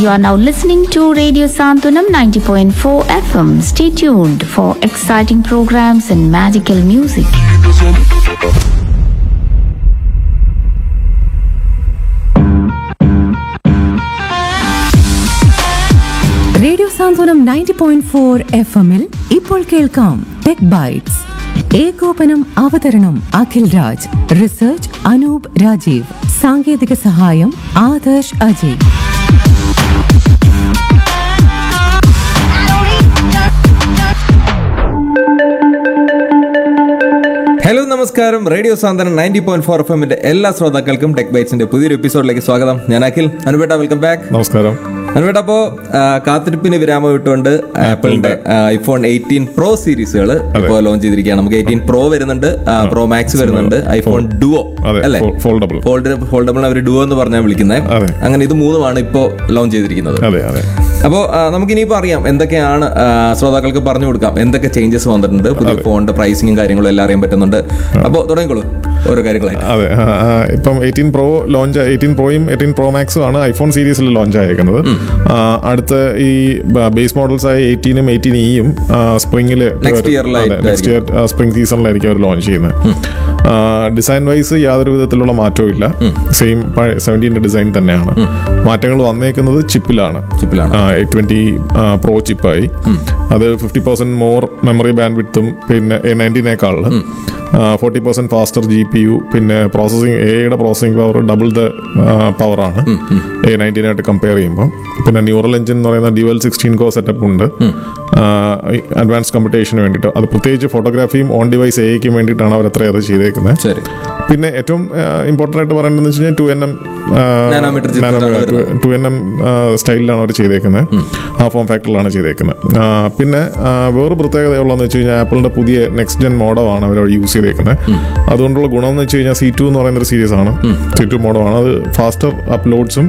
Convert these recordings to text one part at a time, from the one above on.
You are now listening to Radio Santunam 90.4 FM. Stay tuned for exciting programs and magical music. Radio Santhwanam ninety point four F എമ്മിൽ ഇപ്പോൾ കേൾക്കാം tech bytes ഏകോപനം അവതരണം Akhil Raj research Anoop Rajeev സാങ്കേതിക സഹായം Adarsh Ajay hello നമസ്കാരം radio Santhwanam ninety point four F എമ്മിന്റെ എല്ലാ ശ്രോതാക്കൾക്കും ടെക് ബൈറ്റ്സിന്റെ പുതിയൊരു എപ്പിസോഡിലേക്ക് സ്വാഗതം ഞാൻ അഖിൽ അനുപേട്ട വെൽക്കം ബാക്ക് നമസ്കാരം അനുപേട്ട അപ്പോ ആ, കാത്തിരിപ്പിന് വിരാമം ഇട്ടുകൊണ്ട് ആപ്പിളിന്റെ ഐഫോൺ എയ്റ്റീൻ പ്രോ സീരീസുകൾ ഇപ്പോൾ ലോഞ്ച് ചെയ്തിരിക്കുകയാണ് നമുക്ക് എയ്റ്റീൻ പ്രോ വരുന്നുണ്ട് പ്രോ മാക്സ് വരുന്നുണ്ട് ഐഫോൺ ഡുവോ അതെ, അല്ലേ ഫോ- foldable. ഫോൾഡ് ഫോൾഡബിൾ അവർ ഡുവോ എന്ന് പറഞ്ഞാൽ വിളിക്കുന്നത് അതെ. അങ്ങനെ ഇത് മൂന്നുമാണ് ഇപ്പോൾ ലോഞ്ച് ചെയ്തിരിക്കുന്നത് അതെ അതെ അപ്പോൾ നമുക്ക് ഇനിയിപ്പോൾ അറിയാം എന്തൊക്കെയാണ് ആ, ശ്രോതാക്കൾക്ക് പറഞ്ഞു കൊടുക്കാം എന്തൊക്കെ ചേഞ്ചസ് വന്നിട്ടുണ്ട് പുതിയ ഫോണിന്റെ പ്രൈസിങ്ങും കാര്യങ്ങളും എല്ലാം അറിയാൻ പറ്റുന്നുണ്ട് അപ്പോൾ തുടങ്ങിക്കോളൂ ഓരോ കാര്യങ്ങളായിട്ട് അതെ ആ, ആ, ഇപ്പം എയ്റ്റീൻ പ്രോ ലോഞ്ച് എയ്റ്റീൻ പ്രോയും എയ്റ്റീൻ പ്രോ മാക്സും ആണ് ഐഫോൺ സീരീസിൽ ലോഞ്ച് ആയിരിക്കുന്നത് ആ, അടുത്ത ഈ ബേസ് മോഡൽസ് ആയ എയ്റ്റീനും എയ്റ്റീൻ ഇയും സ്പ്രിംഗിൽ Next year ലായിരിക്കും. നെക്സ്റ്റ് ഇയർ സ്പ്രിംഗ് സീസണിലായിരിക്കും അവർ ലോഞ്ച് ചെയ്യുന്നത് ഡിസൈൻ വൈസ് യാതൊരു വിധത്തിലുള്ള മാറ്റവും ഇല്ല സെയിം സെവൻറ്റീൻ്റെ ഡിസൈൻ തന്നെയാണ് മാറ്റങ്ങൾ വന്നേക്കുന്നത് ചിപ്പിലാണ് ചിപ്പിലാണ്. എയ്റ്റ് ട്വന്റി പ്രോ ചിപ്പായി അത് fifty percent more memory band വിത്തും പിന്നെ എ നയൻറ്റീനേക്കാളിൽ forty percent faster G P U പിന്നെ പ്രോസസിങ് എയുടെ പ്രോസസിങ് പവർ ഡബിൾ ദ പവറാണ് എ നയൻറ്റീനായിട്ട് കമ്പയർ ചെയ്യുമ്പോൾ പിന്നെ ന്യൂറൽ എഞ്ചിൻ എന്ന് പറയുന്ന ഡ്യുവൽ സിക്സ്റ്റീൻ കോ സെറ്റപ്പ് ഉണ്ട് അഡ്വാൻസ് കമ്പ്യൂട്ടേഷന് വേണ്ടിയിട്ട് അത് പ്രത്യേകിച്ച് ഫോട്ടോഗ്രാഫിയും ഓൺ ഡിവൈസ് എയ്ക്കും വേണ്ടിയിട്ടാണ് അവർ അത്ര അത് ചെയ്തേക്കുന്നത് ശരി പിന്നെ ഏറ്റവും ഇമ്പോർട്ടൻ്റ് ആയിട്ട് പറയേണ്ടതെന്ന് വെച്ച് കഴിഞ്ഞാൽ two N M Nanometer chipset ആണ് വരുന്നത്. ടു എൻ എം സ്റ്റൈലിലാണ് അവർ ചെയ്തേക്കുന്നത് ആ ഫോം ഫാക്ടറിലാണ് ചെയ്തേക്കുന്നത് ആ, പിന്നെ ആ, വേറെ പ്രത്യേകത ഉള്ളതെന്ന് വെച്ച് കഴിഞ്ഞാൽ ആപ്പിളിന്റെ പുതിയ നെക്സ്റ്റ് ജെൻ മോഡമാണ് അവർ യൂസ് ചെയ്തേക്കുന്നത് അതുകൊണ്ടുള്ള ഗുണം എന്ന് വെച്ച് കഴിഞ്ഞാൽ സി ടു എന്ന് പറയുന്ന ഒരു സീരീസ് ആണ് സി ടു മോഡമാണ് അത് ഫാസ്റ്റർ അപ്ലോഡ്സും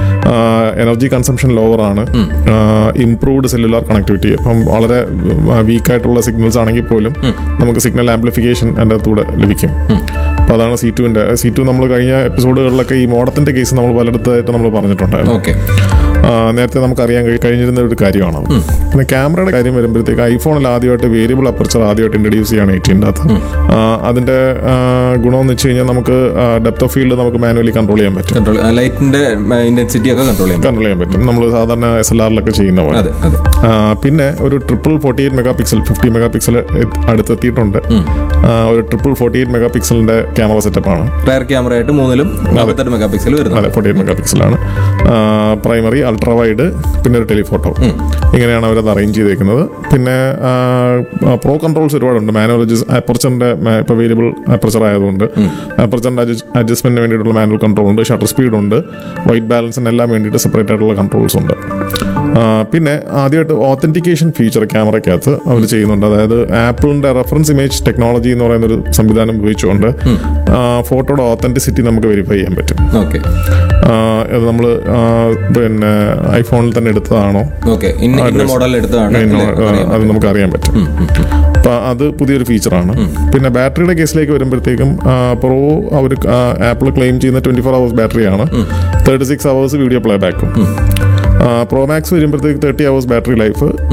എനർജി കൺസംഷൻ ലോവർ ആണ് ഇംപ്രൂവ്ഡ് സെല്ലുലാർ കണക്ടിവിറ്റി അപ്പം വളരെ വീക്കായിട്ടുള്ള സിഗ്നൽസ് ആണെങ്കിൽ പോലും നമുക്ക് സിഗ്നൽ ആംപ്ലിഫിക്കേഷൻ അതിൻ്റെ അകത്തൂടെ ലഭിക്കും അപ്പോൾ അതാണ് സി ടുവിൻ്റെ സി ടു നമ്മൾ കഴിഞ്ഞ എപ്പിസോഡുകളിലൊക്കെ ഈ മോഡത്തിന്റെ കേസ് നമ്മൾ പലയിടത്തായിട്ട് നമ്മൾ പറഞ്ഞിട്ടുണ്ടായിരുന്നു ഓക്കെ ആ, നേരത്തെ നമുക്ക് അറിയാൻ കഴി- കഴിഞ്ഞിരുന്ന ഒരു കാര്യമാണ് അത്. പിന്നെ ക്യാമറയുടെ കാര്യം വരുമ്പോഴത്തേക്ക് ഐഫോണിൽ ആദ്യമായിട്ട് വേരിയബിൾ അപ്പർച്ചർ ആദ്യമായിട്ട് ഇൻട്രൊഡ്യൂസ് ചെയ്യാണ് എയ്റ്റീൻ്റെ അകത്ത് ആ, അതിന്റെ ആ, ഗുണമെന്ന് വെച്ച് കഴിഞ്ഞാൽ നമുക്ക് ഡെപ്ത് ഓഫ് ഫീൽഡ് നമുക്ക് മാനുവലി കൺട്രോൾ ചെയ്യാൻ പറ്റും കൺട്രോൾ ലൈറ്റിന്റെ ഇന്റൻസിറ്റി ഒക്കെ കൺട്രോൾ ചെയ്യാൻ കൺട്രോൾ ചെയ്യാൻ പറ്റും നമ്മൾ സാധാരണ എസ് എൽ ആറിലൊക്കെ ചെയ്യുന്ന പോലെ അതെ അതെ ആ, പിന്നെ ഒരു triple forty eight megapixel fifty megapixel അടുത്തെത്തിയിട്ടുണ്ട് ആ, ഒരു ട്രിപ്പിൾ ഫോർട്ടി എയ്റ്റ് മെഗാ പിക്സലിന്റെ ക്യാമറ സെറ്റപ്പാണ് റയർ ക്യാമറ ആയിട്ട് മൂന്നിലും നാൽപ്പത്തെട്ട് മെഗാ പിക്സൽ വരുന്നത് അതെ ഫോർട്ടി എയ്റ്റ് മെഗാ പിക്സലാണ് പ്രൈമറി അൾട്രാ വൈഡ് പിന്നെ ഒരു ടെലിഫോട്ടോ ഇങ്ങനെയാണ് അവരത് അറേഞ്ച് ചെയ്തേക്കുന്നത് പിന്നെ പ്രോ കൺട്രോൾസ് ഒരുപാടുണ്ട് മാനുവൽ അപ്പർച്ചറിന്റെ ഇപ്പോൾ വേരിയബിൾ അപ്പർച്ചർ ആയതുകൊണ്ട് അപ്പർച്ചറിന്റെ അഡ്ജസ്റ്റ്മെന്റിന് വേണ്ടിയിട്ടുള്ള മാനുവൽ കൺട്രോൾ ഉണ്ട് ഷട്ടർ സ്പീഡ് ഉണ്ട് വൈറ്റ് ബാലൻസിന് എല്ലാം വേണ്ടിയിട്ട് സെപ്പറേറ്റ് ആയിട്ടുള്ള കൺട്രോൾസ് ഉണ്ട് ആ, പിന്നെ ആദ്യമായിട്ട് ഓത്തന്റിക്കേഷൻ ഫീച്ചർ ക്യാമറയ്ക്കകത്ത് അവർ ചെയ്യുന്നുണ്ട് അതായത് ആപ്പിളിന്റെ റെഫറൻസ് ഇമേജ് ടെക്നോളജി എന്ന് പറയുന്ന ഒരു സംവിധാനം ഉപയോഗിച്ചുകൊണ്ട് ഫോട്ടോയുടെ ഓത്തന്റിസിറ്റി നമുക്ക് വെരിഫൈ ചെയ്യാൻ പറ്റും ഓക്കെ നമ്മൾ പിന്നെ ഐഫോണിൽ തന്നെ എടുത്തതാണോ ഓക്കെ ഇന്ന ഇന്ന Address. മോഡൽ എടുത്തതാണ് ഇന്ന, അല്ലേ? ആ, അറിയാൻ അത് നമുക്ക് അറിയാൻ പറ്റും അപ്പൊ അത് പുതിയൊരു ഫീച്ചറാണ് പിന്നെ ബാറ്ററിയുടെ കേസിലേക്ക് വരുമ്പോഴത്തേക്കും പ്രോ അവർ ആപ്പിൾ ക്ലെയിം ചെയ്യുന്ന ട്വന്റി ഫോർ അവേഴ്സ് ബാറ്ററിയാണ് thirty six hours video play ബാക്കും പ്രോ മാക്സ് വരുമ്പോഴത്തേക്ക് തേർട്ടി അവേഴ്സ് ബാറ്ററി ലൈഫ്